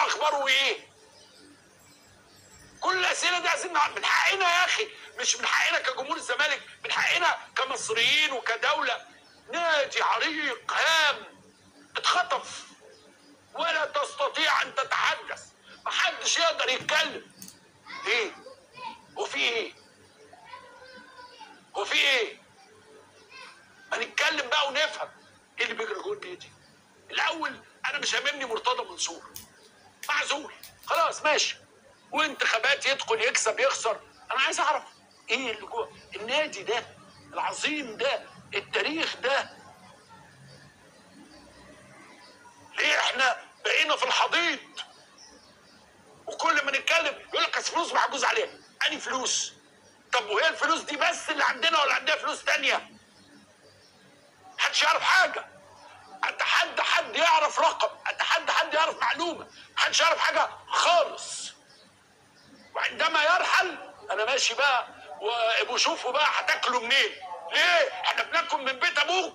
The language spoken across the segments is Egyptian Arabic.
اخباره ايه كل الاسئله دي عايزين نعرف من حقنا يا اخي مش من حقنا كجمهور الزمالك من حقنا كمصريين وكدوله نادي عريق هام اتخطف ولا تستطيع ان تتحدث محدش يقدر يتكلم ايه وفي ايه وفي ايه ما نتكلم بقى ونفهم ايه اللي بيجري جوه النادي الاول انا مش هاممني مرتضى منصور معزول خلاص ماشي وانتخابات يدخل يكسب يخسر انا عايز اعرف ايه اللي جوه النادي ده العظيم ده التاريخ ده ليه احنا بقينا في الحضيض وكل ما نتكلم يقول لك اصل فلوس محجوز عليها اني فلوس طب وهي الفلوس دي بس اللي عندنا ولا عندنا فلوس تانية محدش يعرف حاجة اتحدى حد يعرف رقم اتحدى حد يعرف معلومة محدش يعرف حاجة خالص وعندما يرحل انا ماشي بقى وابو شوفوا بقى هتاكلوا منين ليه احنا بناكل من بيت ابوك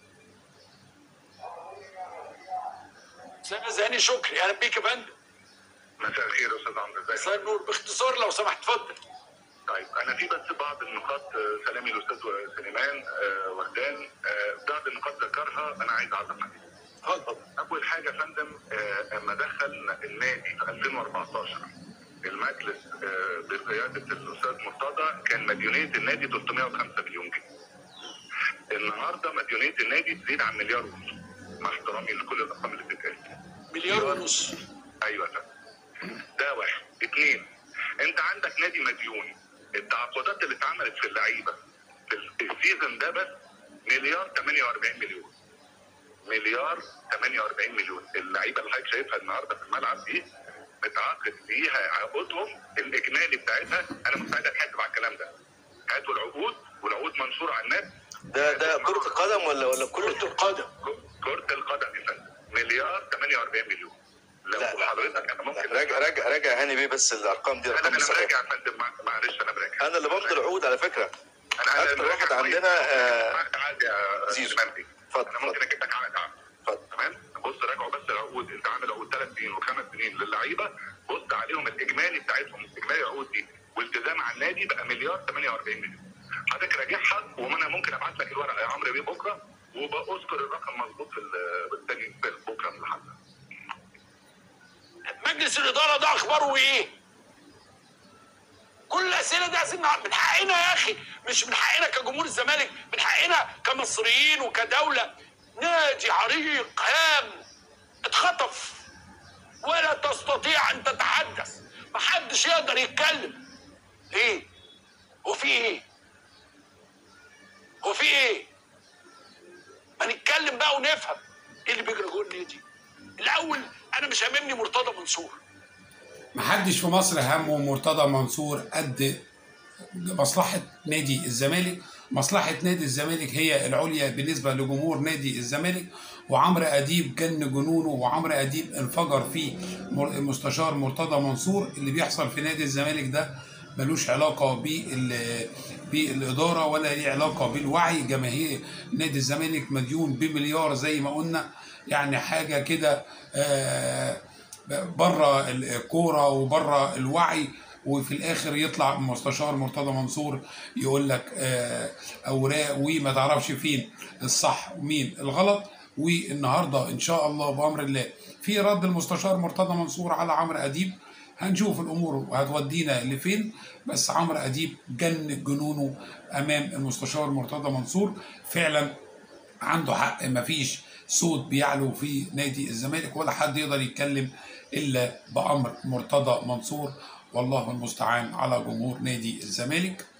سامي زهاني شكري اهلا بيك يا فندم مساء الخير يا استاذ عمرو ازيك؟ مساء النور باختصار لو سمحت اتفضل طيب انا في بس بعض النقاط آه، سلامي الاستاذ سليمان آه، وردان آه، بعض النقاط ذكرها انا عايز اعلق عليها. اتفضل اول حاجه يا فندم آه، اما دخل النادي في 2014 المجلس آه، بقياده الاستاذ مرتضى كان مديونيه النادي 305 مليون جنيه. النهارده مديونيه النادي تزيد عن مليار ونص مع احترامي لكل الارقام اللي بتتقال. مليار ونص ايوه يا فندم ده واحد اثنين انت عندك نادي مديون التعاقدات اللي اتعملت في اللعيبه في السيزون ده بس مليار 48 مليون مليار 48 مليون اللعيبه اللي حضرتك شايفها النهارده في الملعب دي متعاقد فيها عقودهم الاجمالي بتاعتها انا مستعد اتحاسب على الكلام ده هاتوا العقود والعقود منشوره على النت ده ده كرة القدم ولا ولا كل كرة القدم كرة القدم يا فندم مليار 48 مليون لو لا، لا. حضرتك انا ممكن راجع راجع راجع هاني بيه بس الارقام دي انا ارقام انا صحيحه براجع يا فندم مع- معلش انا براجع انا اللي بمضي العقود على فكره انا أكتر براجع واحد كويس. عندنا، آه، عقد عادي يا زيزو. زيزو مندي اتفضل، انا ممكن اتفضل. اجيب لك عقد عام اتفضل. تمام بص راجعوا بس العقود انت عامل عقود ثلاث سنين وخمس سنين للعيبه بص عليهم الاجمالي بتاعتهم اجمالي العقود دي والتزام على النادي بقى مليار 48 مليون حضرتك راجعها وانا ممكن ابعت لك الورقه يا عمرو بيه بكره وبذكر الرقم مظبوط في ال- بالتاني في بكره من الحلقه مجلس الاداره ده اخباره ايه كل الاسئله دي عايزين نعرف من حقنا يا اخي مش من حقنا كجمهور الزمالك من حقنا كمصريين وكدوله نادي عريق هام اتخطف ولا تستطيع ان تتحدث محدش يقدر يتكلم ايه وفي ايه وفي ايه ما نتكلم بقى ونفهم ايه اللي بيجري جوه النادي الاول انا مش هاممني مرتضى منصور محدش في مصر همه مرتضى منصور قد مصلحة نادي الزمالك مصلحة نادي الزمالك هي العليا بالنسبة لجمهور نادي الزمالك وعمرو أديب جن جنونه وعمرو أديب انفجر في مر- مستشار مرتضى منصور اللي بيحصل في نادي الزمالك ده ملوش علاقة بال بالإدارة ولا ليه علاقة بالوعي جماهير نادي الزمالك مديون بمليار زي ما قلنا يعني حاجة كده آه بره الكوره وبره الوعي وفي الاخر يطلع مستشار مرتضى منصور يقول لك آه، اوراق وما تعرفش فين الصح ومين الغلط والنهارده ان شاء الله بامر الله في رد المستشار مرتضى منصور على عمرو اديب هنشوف الامور هتودينا لفين بس عمرو اديب جن جنونه امام المستشار مرتضى منصور فعلا عنده حق مفيش صوت بيعلو في نادي الزمالك ولا حد يقدر يتكلم الا بامر مرتضى منصور والله المستعان على جمهور نادي الزمالك